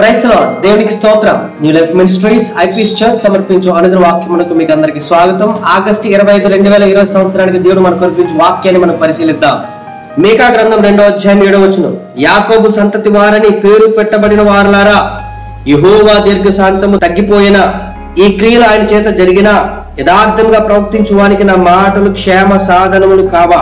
క్రైస్తవ దేవునికి స్తోత్రం New Life Ministries IPS church సమర్పించు అనుదిన వాక్యమునకు మీకు అందరికి స్వాగతం ఆగస్టు ఇరవై ఐదు రెండు వేల ఇరవై సంవత్సరానికి దేవుడు మనకు కల్పించు వాక్యాన్ని మనం పరిశీలిద్దాం మేకా గ్రంథం రెండో అధ్యాయం ఏడో వచ్చును యాకోబు సంతతి వారని పేరు పెట్టబడిన వారులారా యహోవా దీర్ఘశాంతము తగ్గిపోయిన ఈ క్రియలు ఆయన చేత జరిగిన యథార్థంగా ప్రవర్తించు వానికి నా మాటలు క్షేమ సాధనములు కావా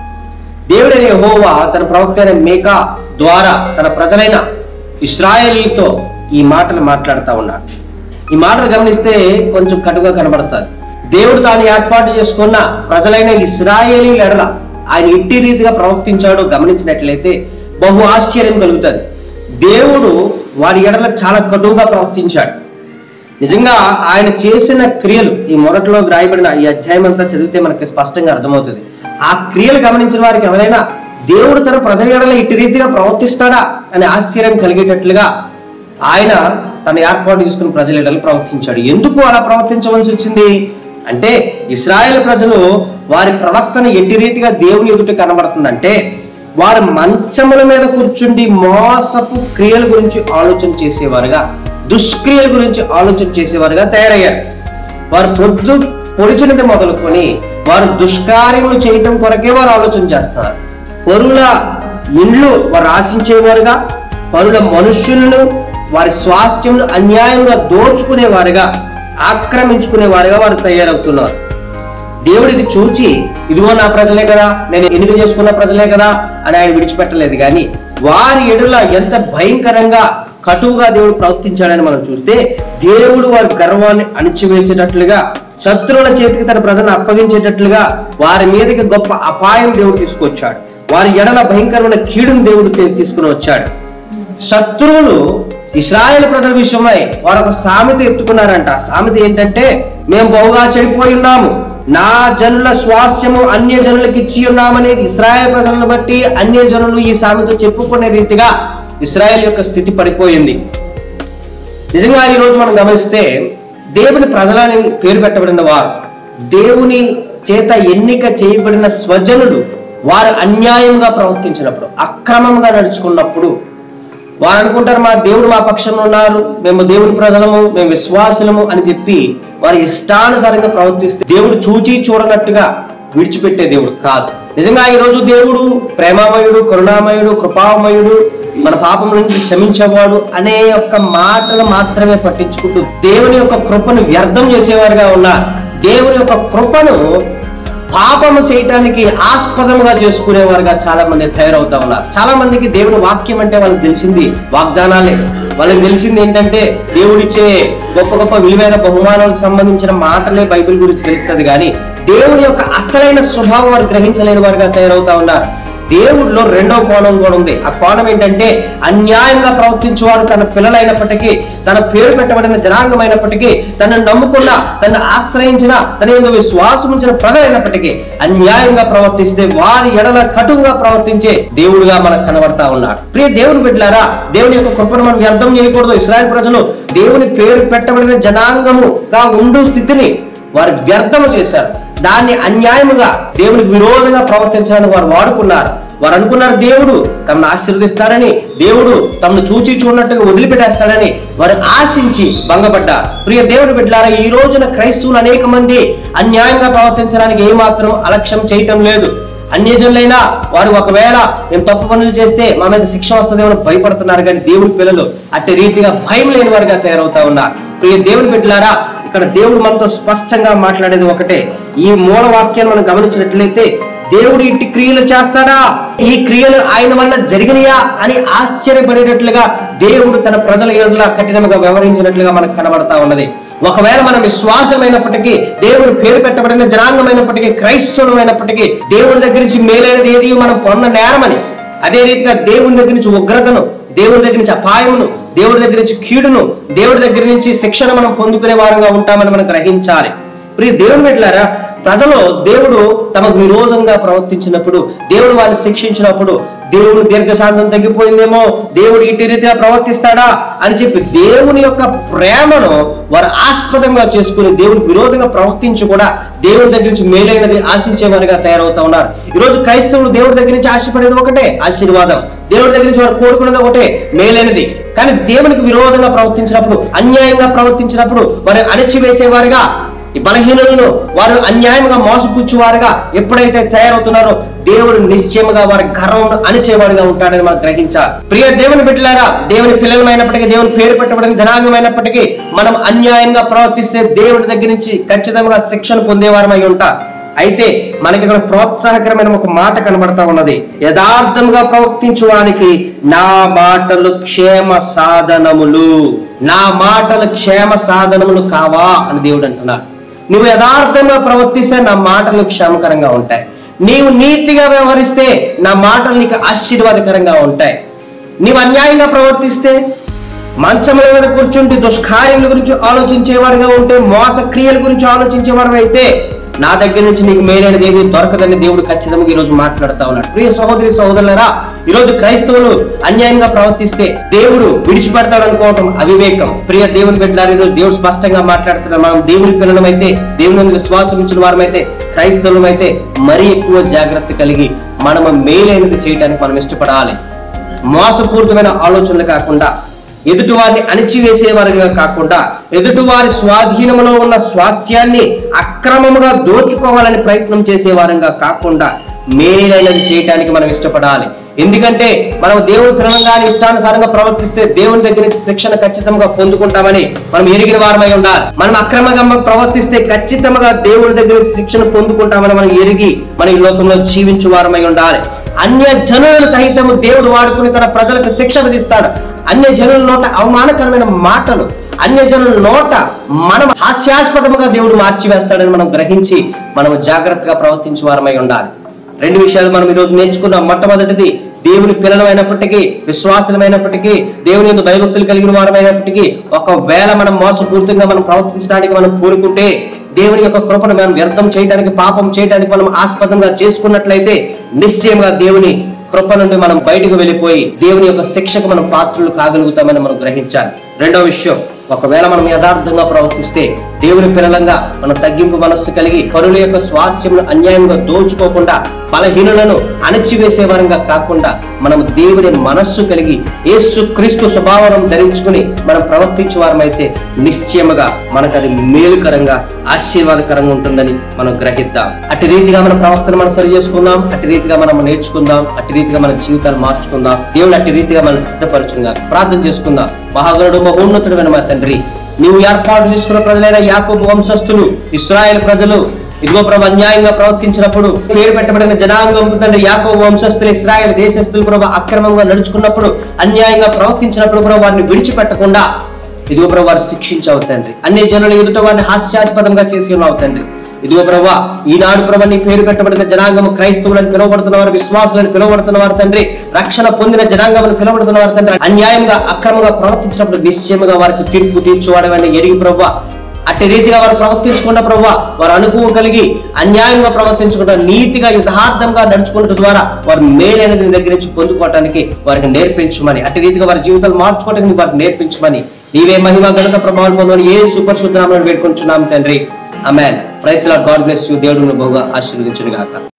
దేవుడైన యెహోవా తన ప్రవక్త అయిన మేకా ద్వారా తన ప్రజలైన ఇస్రాయేలీలతో ఈ మాటలు మాట్లాడుతూ ఉన్నాడు ఈ మాటలు గమనిస్తే కొంచెం కటుగా కనబడుతుంది దేవుడు తాను ఏర్పాటు చేసుకున్న ప్రజలైన ఇస్రాయేలీల ఎడల ఆయన ఇట్టి రీతిగా ప్రవర్తించాడో గమనించినట్లయితే బహు ఆశ్చర్యం కలుగుతుంది దేవుడు వారి ఎడల చాలా కటువుగా ప్రవర్తించాడు నిజంగా ఆయన చేసిన క్రియలు ఈ మొదట్లో రాయబడిన ఈ అధ్యాయం అంతా చదివితే మనకి స్పష్టంగా అర్థమవుతుంది ఆ క్రియలు గమనించిన వారికి ఎవరైనా దేవుడు తన ప్రజల ఎడల ఇటు రీతిగా ప్రవర్తిస్తాడా అనే ఆశ్చర్యం కలిగేటట్లుగా ఆయన తన ఏర్పాటు చేసుకున్న ప్రజల ఎడల ప్రవర్తించాడు ఎందుకు అలా ప్రవర్తించవలసి వచ్చింది అంటే ఇస్రాయేల్ ప్రజలు వారి ప్రవక్తను ఎట్టి రీతిగా దేవుని ఎదుట కనబడుతుందంటే వారు మంచముల మీద కూర్చుండి మోసపు క్రియల గురించి ఆలోచన చేసేవారుగా దుష్క్రియల గురించి ఆలోచన చేసేవారుగా తయారయ్యారు వారు పొద్దు పొడిచినది మొదలుకొని వారు దుష్కార్యములు చేయటం కొరకే వారు ఆలోచన చేస్తున్నారు పరుల ఇండ్లు వారు ఆశించేవారుగా పరుల మనుష్యులను వారి స్వాస్థ్యములు అన్యాయంగా దోచుకునేవారుగా ఆక్రమించుకునేవారుగా వారు తయారవుతున్నారు దేవుడిది చూచి ఇదిగో నా ప్రజలే కదా నేను ఎన్నిక చేసుకున్న ప్రజలే కదా అని ఆయన విడిచిపెట్టలేదు కానీ వారి ఎడుల ఎంత భయంకరంగా కటువుగా దేవుడు ప్రవర్తించాడని మనం చూస్తే దేవుడు వారి గర్వాన్ని అణిచివేసేటట్లుగా శత్రువుల చేతికి తన ప్రజలను అప్పగించేటట్లుగా వారి మీదకి గొప్ప అపాయం దేవుడు తీసుకొచ్చాడు వారి ఎడల భయంకరమైన కీడును దేవుడు తీ- తీసుకుని వచ్చాడు శత్రువులు ఇస్రాయేల్ ప్రజల విషయమై వారు ఒక సామెత ఎత్తుకున్నారంట ఆ సామెత ఏంటంటే మేము బహుగా చెడిపోయి ఉన్నాము నా జనుల స్వాస్థ్యము అన్య జనులకు ఇచ్చి ఉన్నామనేది ఇస్రాయేల్ ప్రజలను బట్టి అన్య జనులు ఈ సామెత చెప్పుకునే రీతిగా ఇస్రాయేల్ యొక్క స్థితి పడిపోయింది నిజంగా ఈ రోజు మనం గమనిస్తే దేవుని ప్రజలని పేరు పెట్టబడిన వారు దేవుని చేత ఎన్నిక చేయబడిన స్వజనులు వారు అన్యాయంగా ప్రవర్తించినప్పుడు అక్రమంగా నడుచుకున్నప్పుడు వారు అనుకుంటారు మా దేవుడు మా పక్షంలో ఉన్నారు మేము దేవుని ప్రజలము మేము విశ్వాసులము అని చెప్పి వారి ఇష్టానుసారంగా ప్రవర్తిస్తే దేవుడు చూచి చూడనట్టుగా విడిచిపెట్టే దేవుడు కాదు నిజంగా ఈ రోజు దేవుడు ప్రేమామయుడు కరుణామయుడు కృపామయుడు మన పాపం నుంచి క్షమించేవాడు అనే యొక్క మాటలు మాత్రమే పట్టించుకుంటూ దేవుని యొక్క కృపను వ్యర్థం చేసేవారుగా ఉన్నారు దేవుని యొక్క కృపను పాపము చేయటానికి ఆస్పదముగా చేసుకునేవారుగా చాలా మంది తయారవుతా ఉన్నారు చాలా మందికి దేవుని వాక్యం అంటే వాళ్ళకి తెలిసింది వాగ్దానాలే వాళ్ళకి తెలిసింది ఏంటంటే దేవుడిచ్చే గొప్ప గొప్ప విలువైన బహుమానాలకు సంబంధించిన మాటలే బైబిల్ గురించి తెలుస్తుంది కానీ దేవుని యొక్క అసలైన స్వభావం వారు గ్రహించలేని వారుగా తయారవుతా ఉన్నారు దేవుడిలో రెండో కోణం కూడా ఉంది ఆ కోణం ఏంటంటే అన్యాయంగా ప్రవర్తించేవాడు తన పిల్లలైనప్పటికీ తన పేరు పెట్టబడిన జనాంగమైనప్పటికీ తనను నమ్ముకున్న తనను ఆశ్రయించిన తన ఎందు విశ్వాసం ఉంచిన ప్రజలైనప్పటికీ అన్యాయంగా ప్రవర్తిస్తే వారి ఎడల కటువుగా ప్రవర్తించే దేవుడుగా మనకు కనబడతా ఉన్నాడు ప్రియ దేవుని బిడ్డలారా దేవుని యొక్క కృపను మనం వ్యర్థం చేయకూడదు ఇస్రాయల్ ప్రజలు దేవుని పేరు పెట్టబడిన జనాంగముగా ఉండు స్థితిని వారు వ్యర్థము చేశారు దాన్ని అన్యాయముగా దేవునికి విరోధంగా ప్రవర్తించడానికి వారు వాడుకున్నారు వారు అనుకున్నారు దేవుడు తమను ఆశీర్వదిస్తాడని దేవుడు తమను చూచి చూడనట్టుగా వదిలిపెట్టేస్తాడని వారు ఆశించి భంగపడ్డారు ప్రియ దేవుని బిడ్డలారా ఈ రోజున క్రైస్తవులు అనేక మంది అన్యాయంగా ప్రవర్తించడానికి ఏమాత్రం అలక్ష్యం చేయటం లేదు అన్యజనులైనా వారు ఒకవేళ మేము తప్పు పనులు చేస్తే మా మీద శిక్ష వస్తుందేమో భయపడుతున్నారు కానీ దేవుని పిల్లలు అట్టి రీతిగా భయం లేని వారిగా తయారవుతా ఉన్నారు ప్రియ దేవుని బిడ్డలారా ఇక్కడ దేవుడు మనతో స్పష్టంగా మాట్లాడేది ఒకటే ఈ మూల వాక్యాన్ని మనం గమనించినట్లయితే దేవుడు ఇట్టి క్రియలు చేస్తాడా ఈ క్రియలు ఆయన వల్ల జరిగినాయా అని ఆశ్చర్యపడేటట్లుగా దేవుడు తన ప్రజల ఎదుట కఠినంగా వ్యవహరించినట్లుగా మనకు కనబడతా ఉన్నది ఒకవేళ మనం విశ్వాసమైనప్పటికీ దేవుడు పేరు పెట్టబడిన జనాంగమైనప్పటికీ క్రైస్తవులమైనప్పటికీ దేవుడి దగ్గర నుంచి మేలైనది ఏది మనం పొంద నేరమని అదే రీతిగా దేవుని దగ్గర నుంచి ఉగ్రతను దేవుడి దగ్గర నుంచి అపాయమును దేవుడి దగ్గర నుంచి కీడును దేవుడి దగ్గర నుంచి శిక్షణ మనం పొందుకునే వారంగా ఉంటామని మనం గ్రహించాలి ప్రియ దేవుని బిడ్డలారా ప్రజలు దేవుడు తమకు విరోధంగా ప్రవర్తించినప్పుడు దేవుడు వారిని శిక్షించినప్పుడు దేవుడు దీర్ఘశాంతం తగ్గిపోయిందేమో దేవుడు ఇట్టి రీతిగా ప్రవర్తిస్తాడా అని చెప్పి దేవుని యొక్క ప్రేమను వారు ఆస్పదంగా చేసుకుని దేవుడికి విరోధంగా ప్రవర్తించి కూడా దేవుడి దగ్గర నుంచి మేలైనది ఆశించేవారిగా తయారవుతా ఉన్నారు ఈరోజు క్రైస్తవులు దేవుడి దగ్గర నుంచి ఆశపడేది ఒకటే ఆశీర్వాదం దేవుడి దగ్గర నుంచి వారు కోరుకునేది ఒకటే మేలైనది కానీ దేవునికి విరోధంగా ప్రవర్తించినప్పుడు అన్యాయంగా ప్రవర్తించినప్పుడు వారు అణచివేసేవారుగా ఈ బలహీనులను వారు అన్యాయంగా మోసపుచ్చువారుగా ఎప్పుడైతే తయారవుతున్నారో దేవుడు నిశ్చయముగా వారి గర్వం అణిచేవాడుగా ఉంటాడని మనం గ్రహించాలి ప్రియ దేవుని బిడ్డలారా దేవుని పిల్లలమైనప్పటికీ దేవుని పేరు పెట్టబడిన జనాంగమైనప్పటికీ మనం అన్యాయంగా ప్రవర్తిస్తే దేవుడి దగ్గర నుంచి ఖచ్చితంగా శిక్షణ పొందేవారమై ఉంటాం అయితే మనకి ఇక్కడ ప్రోత్సాహకరమైన ఒక మాట కనబడతా ఉన్నది యథార్థంగా ప్రవర్తించువానికి నా మాటలు క్షేమ సాధనములు నా మాటలు క్షేమ సాధనములు కావా అని దేవుడు అంటున్నాడు నువ్వు యథార్థంగా ప్రవర్తిస్తే నా మాటలు క్షేమకరంగా ఉంటాయి నీవు నీతిగా వ్యవహరిస్తే నా మాటలు నీకు ఆశీర్వాదకరంగా ఉంటాయి నీవు అన్యాయంగా ప్రవర్తిస్తే మంచముల మీద కూర్చుంటే దుష్కార్యముల గురించి ఆలోచించేవాడుగా ఉంటే మోసక్రియల గురించి ఆలోచించేవాడు అయితే నా దగ్గర నుంచి నీకు మేలైనది ఏది దొరకదని దేవుడు ఖచ్చితంగా ఈ రోజు మాట్లాడుతా ఉన్నాడు ప్రియ సహోదరి సహోదరులరా ఈ రోజు క్రైస్తవులు అన్యాయంగా ప్రవర్తిస్తే దేవుడు విడిచిపెడతాడు అనుకోవటం అవివేకం ప్రియ దేవుని బిడ్డలారు ఈ రోజు దేవుడు స్పష్టంగా మాట్లాడుతున్నాడు మనం దేవుని పిల్లలమైతే దేవుని యందు విశ్వాసం ఇచ్చిన వారమైతే క్రైస్తవులమైతే మరీ ఎక్కువ జాగ్రత్త కలిగి మనము మేలైనది చేయడానికి మనం ఇష్టపడాలి మోసపూరితమైన ఆలోచనలు కాకుండా ఎదుటివారిని అణిచివేసేవారిగా కాకుండా ఎదుటివారి స్వాధీనములో ఉన్న స్వాస్యాన్ని అక్రమముగా దోచుకోవాలని ప్రయత్నం చేసేవారంగా కాకుండా మేలైనది చేయటానికి మనం ఇష్టపడాలి ఎందుకంటే మనం దేవుని పిల్లలంగానే ఇష్టానుసారంగా ప్రవర్తిస్తే దేవుని దగ్గర నుంచి శిక్షణ ఖచ్చితంగా పొందుకుంటామని మనం ఎరిగిన వారమై ఉండాలి మనం అక్రమంగా ప్రవర్తిస్తే ఖచ్చితంగా దేవుని దగ్గర నుంచి శిక్షణ పొందుకుంటామని మనం ఎరిగి మన ఈ లోకంలో జీవించు వారమై ఉండాలి అన్య జనులను సహితము దేవుడు వాడుకుని తన ప్రజలకు శిక్ష విధిస్తాడు అన్య జనుల నోట అవమానకరమైన మాటలు అన్య జనుల నోట మనం హాస్యాస్పదముగా దేవుడు మార్చివేస్తాడని మనం గ్రహించి మనం జాగ్రత్తగా ప్రవర్తించే వారమై ఉండాలి రెండు విషయాలు మనం ఈరోజు నేర్చుకున్నాం మొట్టమొదటిది దేవుని పిల్లలమైనప్పటికీ విశ్వాసమైనప్పటికీ దేవుని యొక్క భయభక్తులు కలిగిన వారమైనప్పటికీ ఒకవేళ మనం మోసపూరితంగా మనం ప్రవర్తించడానికి మనం కోరుకుంటే దేవుని యొక్క కృపను మనం వ్యర్థం చేయడానికి పాపం చేయడానికి మనం ఆస్పదంగా చేసుకున్నట్లయితే నిశ్చయంగా దేవుని కృప నుండి మనం బయటకు వెళ్ళిపోయి దేవుని యొక్క శిక్షకు మనం పాత్రలు కాగలుగుతామని మనం గ్రహించాలి రెండో విషయం ఒకవేళ మనం యథార్థంగా ప్రవర్తిస్తే దేవుని పిల్లలంగా మనం తగ్గింపు మనస్సు కలిగి పరుల యొక్క స్వాస్యమును అన్యాయంగా దోచుకోకుండా బలహీనులను అణచివేసే వారంగా కాకుండా మనం దేవుని మనస్సు కలిగి యేసు క్రీస్తు స్వభావం ధరించుకుని మనం ప్రవర్తించే వారమైతే నిశ్చయముగా మనకు అది మేలుకరంగా ఆశీర్వాదకరంగా ఉంటుందని మనం గ్రహిద్దాం అటు రీతిగా మన ప్రవర్తన మనం సరి చేసుకుందాం అటు రీతిగా మనం నేర్చుకుందాం అటు రీతిగా మన జీవితాలు మార్చుకుందాం దేవుడు అటు రీతిగా మనం సిద్ధపరచుగా ప్రార్థన చేసుకుందాం మహాగరుడు మహోన్నతుడమైన మా తండ్రి నీవు ఏర్పాటు చేసుకున్న ప్రజలైన యాకోబు వంశస్థులు ఇస్రాయేల్ ప్రజలు ఇదిగో ప్రభు అన్యాయంగా ప్రవర్తించినప్పుడు పేరు పెట్టబడిన జనాంగం తండ్రి యాకోబు వంశస్థులు ఇస్రాయేల్ దేశస్థులు ప్రభు అక్రమంగా నడుచుకున్నప్పుడు అన్యాయంగా ప్రవర్తించినప్పుడు ప్రభు వారిని విడిచిపెట్టకుండా ఇదిగో ప్రభు వారు శిక్షించావు తండ్రి అన్ని జనులు ఎదుట వారిని హాస్యాస్పదంగా చేసి ఉన్నావు తండ్రి ఇదిగో ప్రభా ఈనాడు ప్రభా నీ పేరు పెట్టబడిన జనాంగము క్రైస్తవులను పిలువబడుతున్న వారు విశ్వాసులను పిలువబడుతున్న వారు తండ్రి రక్షణ పొందిన జనాంగమును పిలువబడుతున్న వారు తండ్రి అన్యాయంగా అక్రమంగా ప్రవర్తించినప్పుడు నిశ్చయముగా వారికి తీర్పు తీర్చువాడమని ఎరిగి ప్రభా అట్టి రీతిగా వారు ప్రవర్తించకుండా ప్రభు వారు అనుభవం కలిగి అన్యాయంగా ప్రవర్తించకుండా నీతిగా యథార్థంగా నడుచుకున్నట్టు ద్వారా వారు మేలైనది నీ దగ్గర నుంచి పొందుకోవటానికి వారికి నేర్పించమని అట్టి రీతిగా వారి జీవితాలు మార్చుకోవడానికి నీ వారికి నేర్పించమని నీవే మహిమ గణత ప్రభావం పొందని ఏ సూపర్ శుద్ధనామని వేడుకుంటున్నాం తండ్రి amen praise Lord God bless you దేవుడు బహుగా ఆశీర్వదించును గాక